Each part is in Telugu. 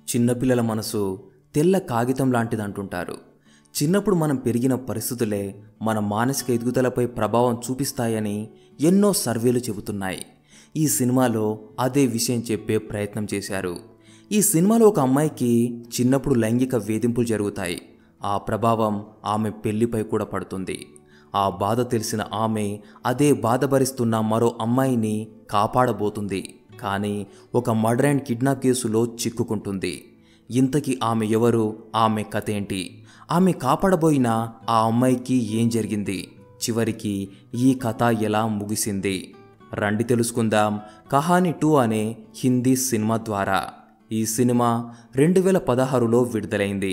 చిన్నపిల్లల మనసు తెల్ల కాగితం లాంటిదంటుంటారు చిన్నప్పుడు మనం పెరిగిన పరిస్థితులే మన మానసిక ఎదుగుదలపై ప్రభావం చూపిస్తాయని ఎన్నో సర్వేలు చెబుతున్నాయి ఈ సినిమాలో అదే విషయం చెప్పే ప్రయత్నం చేశారు ఈ సినిమాలో ఒక అమ్మాయికి చిన్నప్పుడు లైంగిక వేధింపులు జరుగుతాయి ఆ ప్రభావం ఆమె పెళ్లిపై కూడా పడుతుంది ఆ బాధ తెలిసిన ఆమె అదే బాధ భరిస్తున్న మరో అమ్మాయిని కాపాడబోతుంది కానీ ఒక మర్డర్ అండ్ కిడ్నాప్ కేసులో చిక్కుకుంటుంది ఇంతకీ ఆమె ఎవరు ఆమె కథ ఏంటి ఆమె కాపాడబోయిన ఆ అమ్మాయికి ఏం జరిగింది చివరికి ఈ కథ ఎలా ముగిసింది రండి తెలుసుకుందాం కహాని టూ అనే హిందీ సినిమా ద్వారా ఈ సినిమా రెండు వేల పదహారులో విడుదలైంది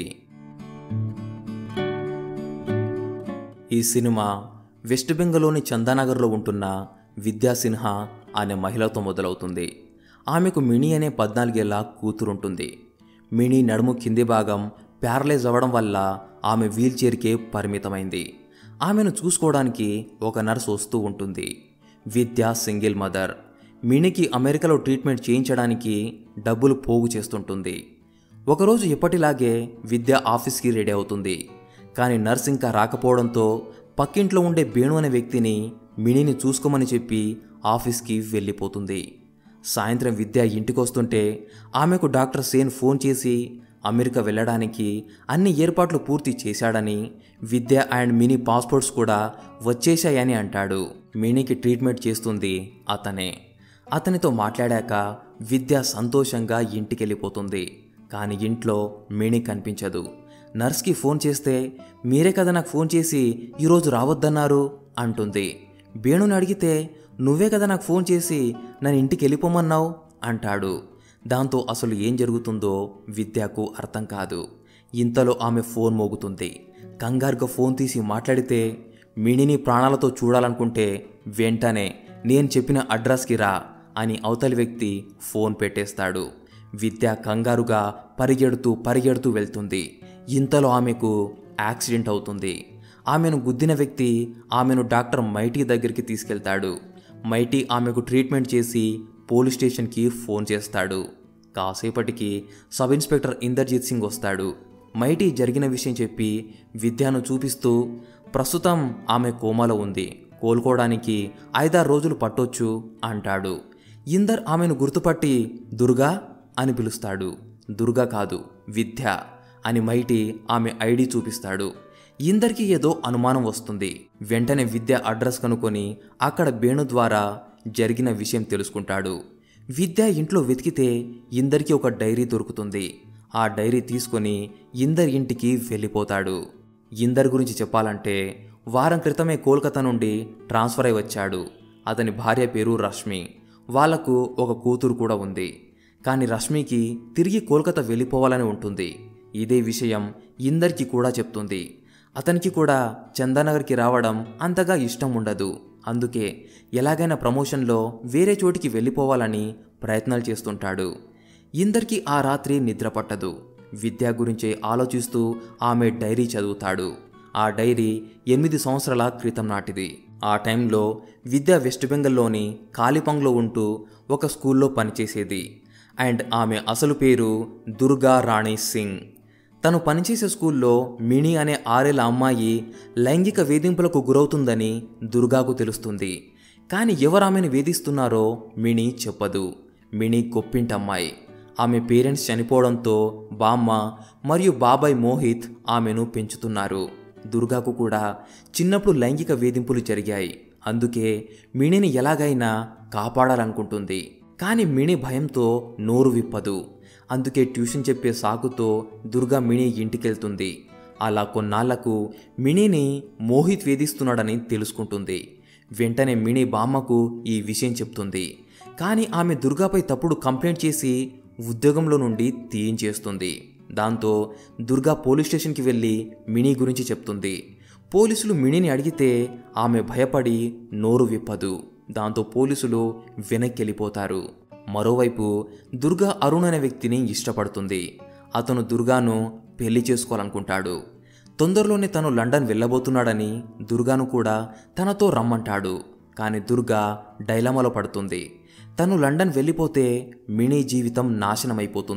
ఈ సినిమా వెస్ట్ బెంగాల్లోని చందానగర్లో ఉంటున్న విద్యా సిన్హా అనే మహిళతో మొదలవుతుంది ఆమెకు మినీ అనే పద్నాలుగేళ్ల కూతురుంటుంది మినీ నడుము కింది భాగం ప్యారలైజ్ అవ్వడం వల్ల ఆమె వీల్చైర్కే పరిమితమైంది ఆమెను చూసుకోవడానికి ఒక నర్స్ వస్తూ ఉంటుంది విద్య సింగిల్ మదర్ మినీకి అమెరికాలో ట్రీట్మెంట్ చేయించడానికి డబ్బులు పోగు చేస్తుంటుంది ఒకరోజు ఎప్పటిలాగే విద్య ఆఫీస్కి రెడీ అవుతుంది కానీ నర్స్ ఇంకా రాకపోవడంతో పక్కింట్లో ఉండే బేణు అనే వ్యక్తిని మినీని చూసుకోమని చెప్పి ఆఫీస్కి వెళ్ళిపోతుంది సాయంత్రం విద్య ఇంటికి వస్తుంటే ఆమెకు డాక్టర్ సేన్ ఫోన్ చేసి అమెరికా వెళ్ళడానికి అన్ని ఏర్పాట్లు పూర్తి చేశాడని విద్య అండ్ మినీ పాస్పోర్ట్స్ కూడా వచ్చేశాయని అంటాడు మినీకి ట్రీట్మెంట్ చేస్తుంది అతనే అతనితో మాట్లాడాక విద్య సంతోషంగా ఇంటికి వెళ్ళిపోతుంది కానీ ఇంట్లో మినీ కనిపించదు నర్స్కి ఫోన్ చేస్తే మీరే కదా నాకు ఫోన్ చేసి ఈరోజు రావద్దన్నారు అంటుంది బేణుని అడిగితే నువ్వే కదా నాకు ఫోన్ చేసి నన్ను ఇంటికి వెళ్ళిపోమన్నావు అంటాడు దాంతో అసలు ఏం జరుగుతుందో విద్యకు అర్థం కాదు ఇంతలో ఆమె ఫోన్ మోగుతుంది కంగారుగా ఫోన్ తీసి మాట్లాడితే మినిని ప్రాణాలతో చూడాలనుకుంటే వెంటనే నేను చెప్పిన అడ్రస్కి రా అని అవతలి వ్యక్తి ఫోన్ పెట్టేస్తాడు విద్య కంగారుగా పరిగెడుతూ పరిగెడుతూ వెళ్తుంది ఇంతలో ఆమెకు యాక్సిడెంట్ అవుతుంది ఆమెను గుద్దిన వ్యక్తి ఆమెను డాక్టర్ మైటీ దగ్గరికి తీసుకెళ్తాడు మైటీ ఆమెకు ట్రీట్మెంట్ చేసి పోలీస్ స్టేషన్కి ఫోన్ చేస్తాడు కాసేపటికి సబ్ ఇన్స్పెక్టర్ ఇందర్జీత్ సింగ్ వస్తాడు మైటీ జరిగిన విషయం చెప్పి విద్యను చూపిస్తూ ప్రస్తుతం ఆమె కోమాలో ఉంది కోలుకోవడానికి ఐదారు రోజులు పట్టొచ్చు అంటాడు ఇందర్ ఆమెను గుర్తుపట్టి దుర్గా అని పిలుస్తాడు దుర్గా కాదు విద్య అని మైటి ఆమె ఐడి చూపిస్తాడు ఇందరికి ఏదో అనుమానం వస్తుంది వెంటనే విద్య అడ్రస్ కనుక్కొని అక్కడ బేణు ద్వారా జరిగిన విషయం తెలుసుకుంటాడు విద్య ఇంట్లో వెతికితే ఇందరికి ఒక డైరీ దొరుకుతుంది ఆ డైరీ తీసుకొని ఇందర్ ఇంటికి వెళ్ళిపోతాడు ఇందర్ గురించి చెప్పాలంటే వారం క్రితమే కోల్కతా నుండి ట్రాన్స్ఫర్ అయి వచ్చాడు అతని భార్య పేరు రష్మి వాళ్లకు ఒక కూతురు కూడా ఉంది కానీ రష్మికి తిరిగి కోల్కతా వెళ్ళిపోవాలని ఉంటుంది ఇదే విషయం ఇందరికి కూడా చెప్తుంది అతనికి కూడా చందానగర్కి రావడం అంతగా ఇష్టం ఉండదు అందుకే ఎలాగైనా ప్రమోషన్లో వేరే చోటికి వెళ్ళిపోవాలని ప్రయత్నాలు చేస్తుంటాడు ఇందరికి ఆ రాత్రి నిద్ర పట్టదు విద్య గురించే ఆలోచిస్తూ ఆమె డైరీ చదువుతాడు ఆ డైరీ ఎనిమిది సంవత్సరాల క్రితం నాటిది ఆ టైంలో విద్య వెస్ట్ బెంగాల్లోని కాలిపంగ్లో ఉంటూ ఒక స్కూల్లో పనిచేసేది అండ్ ఆమె అసలు పేరు దుర్గా రాణి సింగ్ తను పనిచేసే స్కూల్లో మినీ అనే ఆరేళ్ల అమ్మాయి లైంగిక వేధింపులకు గురవుతుందని దుర్గాకు తెలుస్తుంది కానీ ఎవరు ఆమెను వేధిస్తున్నారో మినీ చెప్పదు మినీ గొప్పింటమ్మాయి ఆమె పేరెంట్స్ చనిపోవడంతో బామ్మ మరియు బాబాయ్ మోహిత్ ఆమెను పెంచుతున్నారు దుర్గాకు కూడా చిన్నప్పుడు లైంగిక వేధింపులు జరిగాయి అందుకే మిణిని ఎలాగైనా కాపాడాలనుకుంటుంది కానీ మిణి భయంతో నోరు విప్పదు అందుకే ట్యూషన్ చెప్పే సాకుతో దుర్గా మిణి ఇంటికెళ్తుంది అలా కొన్నాళ్లకు మిణిని మోహిత్ వేధిస్తున్నాడని తెలుసుకుంటుంది వెంటనే మిణి బామ్మకు ఈ విషయం చెప్తుంది కానీ ఆమె దుర్గాపై తప్పుడు కంప్లైంట్ చేసి ఉద్యోగంలో నుండి తీయించేస్తుంది దాంతో దుర్గా పోలీస్ స్టేషన్కి వెళ్ళి మినీ గురించి చెప్తుంది పోలీసులు మినీని అడిగితే ఆమె భయపడి నోరు విప్పదు దాంతో పోలీసులు వెనక్కి వెళ్ళిపోతారు మరోవైపు దుర్గా అరుణ్ అనే వ్యక్తిని ఇష్టపడుతుంది అతను దుర్గాను పెళ్లి చేసుకోవాలనుకుంటాడు తొందరలోనే తను లండన్ వెళ్ళబోతున్నాడని దుర్గాను కూడా తనతో రమ్మంటాడు కానీ దుర్గా డైలమాలో పడుతుంది తను లండన్ వెళ్ళిపోతే మినీ జీవితం నాశనమైపోతుంది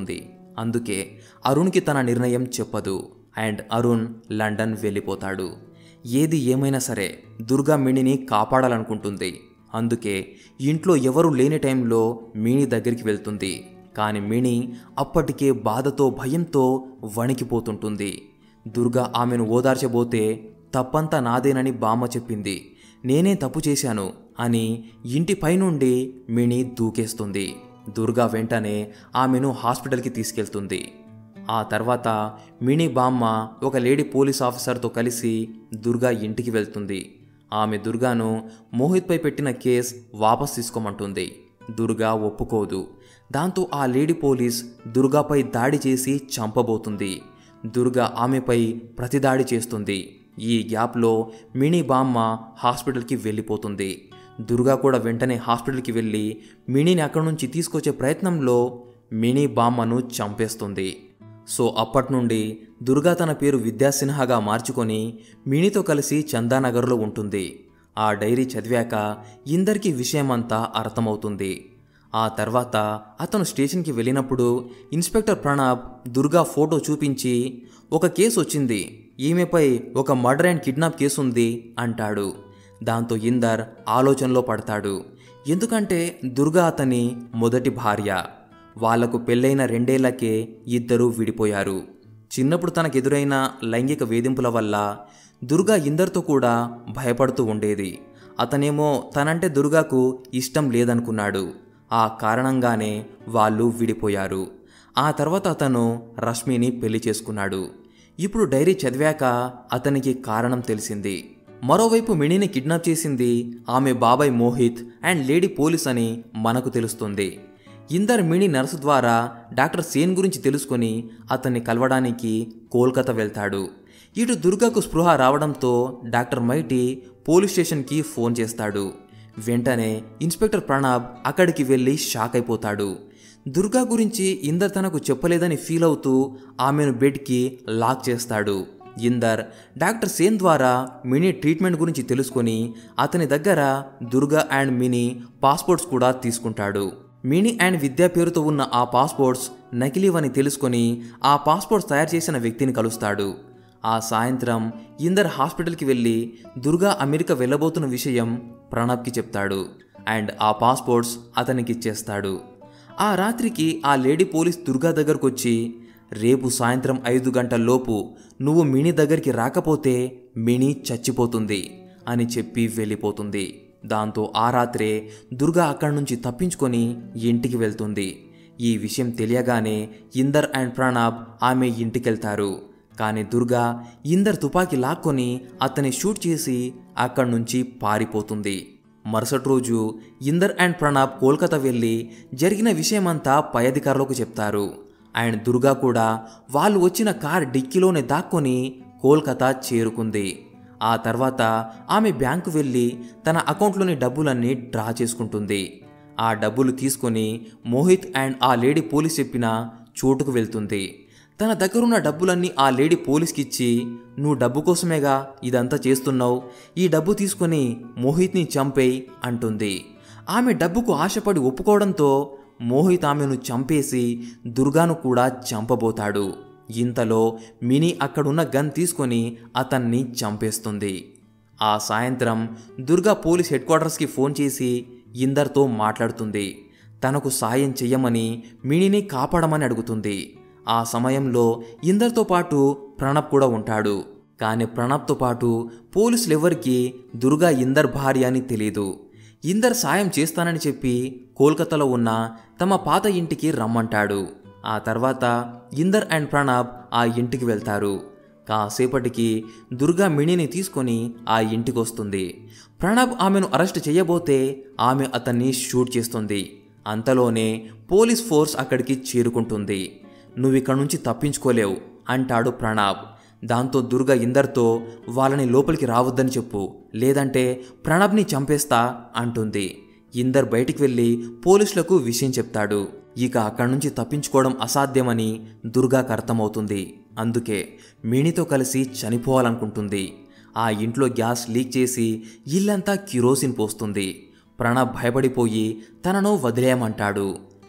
అందుకే అరుణ్కి తన నిర్ణయం చెప్పదు అండ్ అరుణ్ లండన్ వెళ్ళిపోతాడు ఏది ఏమైనా సరే దుర్గా మిణిని కాపాడాలనుకుంటుంది అందుకే ఇంట్లో ఎవరు లేని టైంలో మిణి దగ్గరికి వెళ్తుంది కానీ మిణి అప్పటికే బాధతో భయంతో వణికిపోతుంటుంది దుర్గా ఆమెను ఓదార్చబోతే తప్పంతా నాదేనని బామ్మ చెప్పింది నేనే తప్పు చేశాను అని ఇంటిపై నుండి మిణి దూకేస్తుంది దుర్గా వెంటనే ఆమెను హాస్పిటల్కి తీసుకెళ్తుంది ఆ తర్వాత మినీ బామ్మ ఒక లేడీ పోలీస్ ఆఫీసర్తో కలిసి దుర్గా ఇంటికి వెళ్తుంది ఆమె దుర్గాను మోహిత్పై పెట్టిన కేస్ వాపస్ తీసుకోమంటుంది దుర్గా ఒప్పుకోదు దాంతో ఆ లేడీ పోలీస్ దుర్గాపై దాడి చేసి చంపబోతుంది దుర్గా ఆమెపై ప్రతిదాడి చేస్తుంది ఈ గ్యాప్లో మినీ బామ్మ హాస్పిటల్కి వెళ్ళిపోతుంది దుర్గా కూడా వెంటనే హాస్పిటల్కి వెళ్ళి మినీని అక్కడి నుంచి తీసుకొచ్చే ప్రయత్నంలో మినీ బామ్మను చంపేస్తుంది సో అప్పటి నుండి దుర్గా తన పేరు విద్యాసిన్హాగా మార్చుకొని మినీతో కలిసి చందానగర్లో ఉంటుంది ఆ డైరీ చదివాక ఇందరికీ విషయమంతా అర్థమవుతుంది ఆ తర్వాత అతను స్టేషన్కి వెళ్ళినప్పుడు ఇన్స్పెక్టర్ ప్రణబ్ దుర్గా ఫోటో చూపించి ఒక కేసు వచ్చింది ఈమెపై ఒక మర్డర్ అండ్ కిడ్నాప్ కేసు ఉంది అంటాడు దాంతో ఇందర్ ఆలోచనలో పడతాడు ఎందుకంటే దుర్గా అతని మొదటి భార్య వాళ్లకు పెళ్ళైన రెండేళ్లకే ఇద్దరూ విడిపోయారు చిన్నప్పుడు తనకెదురైన లైంగిక వేధింపుల వల్ల దుర్గా ఇందర్తో కూడా భయపడుతూ ఉండేది అతనేమో తనంటే దుర్గాకు ఇష్టం లేదనుకున్నాడు ఆ కారణంగానే వాళ్ళు విడిపోయారు ఆ తర్వాత అతను రష్మిని పెళ్లి చేసుకున్నాడు ఇప్పుడు డైరీ చదివాక అతనికి కారణం తెలిసింది మరోవైపు మిణిని కిడ్నాప్ చేసింది ఆమె బాబాయ్ మోహిత్ అండ్ లేడీ పోలీస్ అని మనకు తెలుస్తుంది ఇందర్ మిణి నర్సు ద్వారా డాక్టర్ సేన్ గురించి తెలుసుకొని అతన్ని కలవడానికి కోల్కతా వెళ్తాడు ఇటు దుర్గాకు స్పృహ రావడంతో డాక్టర్ మైటి పోలీస్ స్టేషన్కి ఫోన్ చేస్తాడు వెంటనే ఇన్స్పెక్టర్ ప్రణబ్ అక్కడికి వెళ్ళి షాక్ అయిపోతాడు దుర్గా గురించి ఇందర్ తనకు చెప్పలేదని ఫీల్ అవుతూ ఆమెను బెడ్కి లాక్ చేస్తాడు ఇందర్ డాక్టర్ సేన్ ద్వారా మినీ ట్రీట్మెంట్ గురించి తెలుసుకొని అతని దగ్గర దుర్గా అండ్ మినీ పాస్పోర్ట్స్ కూడా తీసుకుంటాడు మినీ అండ్ విద్యా పేరుతో ఉన్న ఆ పాస్పోర్ట్స్ నకిలీవని తెలుసుకొని ఆ పాస్పోర్ట్స్ తయారు చేసిన వ్యక్తిని కలుస్తాడు ఆ సాయంత్రం ఇందర్ హాస్పిటల్కి వెళ్ళి దుర్గా అమెరికా వెళ్ళబోతున్న విషయం ప్రణబ్కి చెప్తాడు అండ్ ఆ పాస్పోర్ట్స్ అతనికి ఇచ్చేస్తాడు ఆ రాత్రికి ఆ లేడీ పోలీస్ దుర్గా దగ్గరకు వచ్చి రేపు సాయంత్రం ఐదు గంటల్లోపు నువ్వు మినీ దగ్గరికి రాకపోతే మినీ చచ్చిపోతుంది అని చెప్పి వెళ్ళిపోతుంది దాంతో ఆ రాత్రే దుర్గా అక్కడి నుంచి తప్పించుకొని ఇంటికి వెళ్తుంది ఈ విషయం తెలియగానే ఇందర్ అండ్ ప్రణబ్ ఆమె ఇంటికెళ్తారు కానీ దుర్గా ఇందర్ తుపాకీ లాక్కొని అతన్ని షూట్ చేసి అక్కడి నుంచి పారిపోతుంది మరుసటి రోజు ఇందర్ అండ్ ప్రణబ్ కోల్కతా వెళ్ళి జరిగిన విషయమంతా పై అధికారులకు చెప్తారు అండ్ దుర్గా కూడా వాళ్ళు వచ్చిన కార్ డిక్కీలోనే దాక్కొని కోల్కతా చేరుకుంది ఆ తర్వాత ఆమె బ్యాంకు వెళ్ళి తన అకౌంట్లోని డబ్బులన్నీ డ్రా చేసుకుంటుంది ఆ డబ్బులు తీసుకొని మోహిత్ అండ్ ఆ లేడీ పోలీస్ చెప్పిన చోటుకు వెళ్తుంది తన దగ్గరున్న డబ్బులన్నీ ఆ లేడీ పోలీస్కి ఇచ్చి నువ్వు డబ్బు కోసమేగా ఇదంతా చేస్తున్నావు ఈ డబ్బు తీసుకొని మోహిత్ని చంపేయి అంటుంది ఆమె డబ్బుకు ఆశపడి ఒప్పుకోవడంతో మోహిత్ ఆమెను చంపేసి దుర్గాను కూడా చంపబోతాడు ఇంతలో మినీ అక్కడున్న గన్ తీసుకొని అతన్ని చంపేస్తుంది ఆ సాయంత్రం దుర్గా పోలీస్ హెడ్ క్వార్టర్స్కి ఫోన్ చేసి ఇందర్తో మాట్లాడుతుంది తనకు సాయం చెయ్యమని మినీని కాపాడమని అడుగుతుంది ఆ సమయంలో ఇందర్తో పాటు ప్రణబ్ కూడా ఉంటాడు కానీ ప్రణబ్తో పాటు పోలీసులు ఎవరికి దుర్గా ఇందర్ భార్య అని తెలీదు ఇందర్ సాయం చేస్తానని చెప్పి కోల్కతాలో ఉన్న తమ పాత ఇంటికి రమ్మంటాడు ఆ తర్వాత ఇందర్ అండ్ ప్రణబ్ ఆ ఇంటికి వెళ్తారు కాసేపటికి దుర్గా మిణిని తీసుకొని ఆ ఇంటికి వస్తుంది ప్రణబ్ ఆమెను అరెస్ట్ చేయబోతే ఆమె అతన్ని షూట్ చేస్తుంది అంతలోనే పోలీస్ ఫోర్స్ అక్కడికి చేరుకుంటుంది నువ్విక్కడ నుంచి తప్పించుకోలేవు అంటాడు ప్రణబ్ దాంతో దుర్గ ఇందర్తో వాళ్ళని లోపలికి రావద్దని చెప్పు లేదంటే ప్రణబ్ని చంపేస్తా అంటుంది ఇందర్ బయటికి వెళ్ళి పోలీసులకు విషయం చెప్తాడు ఇక అక్కడి నుంచి తప్పించుకోవడం అసాధ్యమని దుర్గాకు అర్థమవుతుంది అందుకే మిణితో కలిసి చనిపోవాలనుకుంటుంది ఆ ఇంట్లో గ్యాస్ లీక్ చేసి ఇల్లంతా కిరోసిన్ పోస్తుంది ప్రణబ్ భయపడిపోయి తనను వదిలేయమంటాడు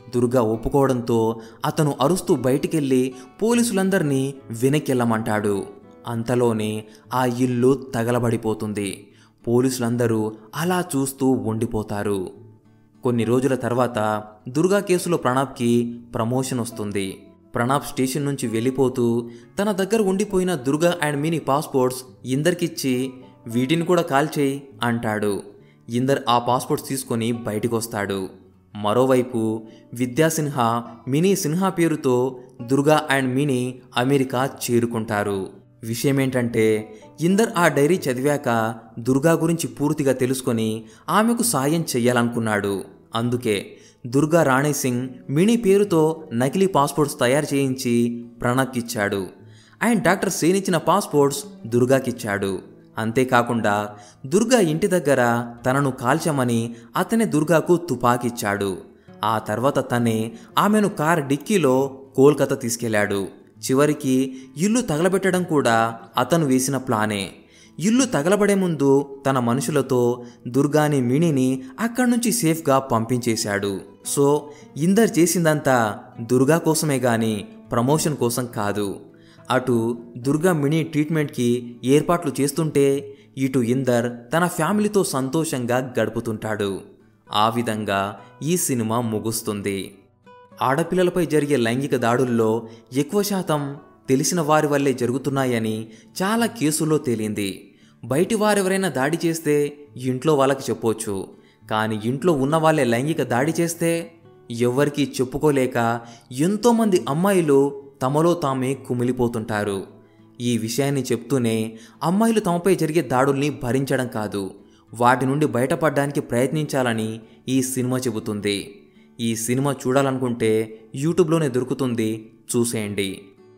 దుర్గా ఒప్పుకోవడంతో అతను అరుస్తూ బయటికెళ్ళి పోలీసులందరినీ వెనక్కెళ్ళమంటాడు అంతలోనే ఆ ఇల్లు తగలబడిపోతుంది పోలీసులందరూ అలా చూస్తూ ఉండిపోతారు కొన్ని రోజుల తర్వాత దుర్గా కేసులో ప్రణబ్కి ప్రమోషన్ వస్తుంది ప్రణబ్ స్టేషన్ నుంచి వెళ్ళిపోతూ తన దగ్గర ఉండిపోయిన దుర్గా అండ్ మినీ పాస్పోర్ట్స్ ఇందరికిచ్చి వీటిని కూడా కాల్చేయి అంటాడు ఇందర్ ఆ పాస్పోర్ట్స్ తీసుకొని బయటికి వస్తాడు మరోవైపు విద్యాసిన్హా మినీ సిన్హా పేరుతో దుర్గా అండ్ మినీ అమెరికా చేరుకుంటారు విషయం ఏంటంటే ఇందర్ ఆ డైరీ చదివాక దుర్గా గురించి పూర్తిగా తెలుసుకొని ఆమెకు సాయం చెయ్యాలనుకున్నాడు అందుకే దుర్గా రాణి సింగ్ మినీ పేరుతో నకిలీ పాస్పోర్ట్స్ తయారు చేయించి ప్రణబ్కిచ్చాడు అండ్ డాక్టర్ సేన్ ఇచ్చిన పాస్పోర్ట్స్ దుర్గాకిచ్చాడు అంతేకాకుండా దుర్గా ఇంటి దగ్గర తనను కాల్చమని అతనే దుర్గాకు తుపాకిచ్చాడు ఆ తర్వాత తనే ఆమెను కార్ డిక్కీలో కోల్కతా తీసుకెళ్లాడు చివరికి ఇల్లు తగలబెట్టడం కూడా అతను వేసిన ప్లానే ఇల్లు తగలబడే ముందు తన మనుషులతో దుర్గాని మిణిని అక్కడి నుంచి సేఫ్గా పంపించేశాడు సో ఇందర్ చేసిందంతా దుర్గా కోసమే గాని ప్రమోషన్ కోసం కాదు అటు దుర్గా మినీ ట్రీట్మెంట్కి ఏర్పాట్లు చేస్తుంటే ఇటు ఇందర్ తన ఫ్యామిలీతో సంతోషంగా గడుపుతుంటాడు ఆ విధంగా ఈ సినిమా ముగుస్తుంది ఆడపిల్లలపై జరిగే లైంగిక దాడుల్లో ఎక్కువ శాతం తెలిసిన వారి వల్లే జరుగుతున్నాయని చాలా కేసుల్లో తేలింది బయటి వారెవరైనా దాడి చేస్తే ఇంట్లో వాళ్ళకి చెప్పొచ్చు కానీ ఇంట్లో ఉన్న వాళ్ళే లైంగిక దాడి చేస్తే ఎవ్వరికీ చెప్పుకోలేక ఎంతోమంది అమ్మాయిలు తమలో తామే కుమిలిపోతుంటారు ఈ విషయాన్ని చెప్తూనే అమ్మాయిలు తమపై జరిగే దాడుల్ని భరించడం కాదు వాటి నుండి బయటపడడానికి ప్రయత్నించాలని ఈ సినిమా చెబుతుంది ఈ సినిమా చూడాలనుకుంటే యూట్యూబ్లోనే దొరుకుతుంది చూసేయండి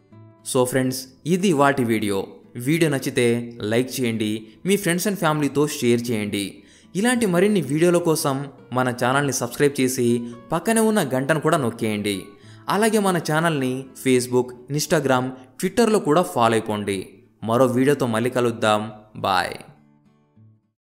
సో ఫ్రెండ్స్ ఇది వాటి వీడియో వీడియో నచ్చితే లైక్ చేయండి మీ ఫ్రెండ్స్ అండ్ ఫ్యామిలీతో షేర్ చేయండి ఇలాంటి మరిన్ని వీడియోల కోసం మన ఛానల్ని సబ్స్క్రైబ్ చేసి పక్కనే ఉన్న గంటను కూడా నొక్కేయండి అలాగే మన ఛానల్ని ఫేస్బుక్ ఇన్స్టాగ్రామ్ ట్విట్టర్లో కూడా ఫాలో అయిపోండి మరో వీడియోతో మళ్ళీ కలుద్దాం బాయ్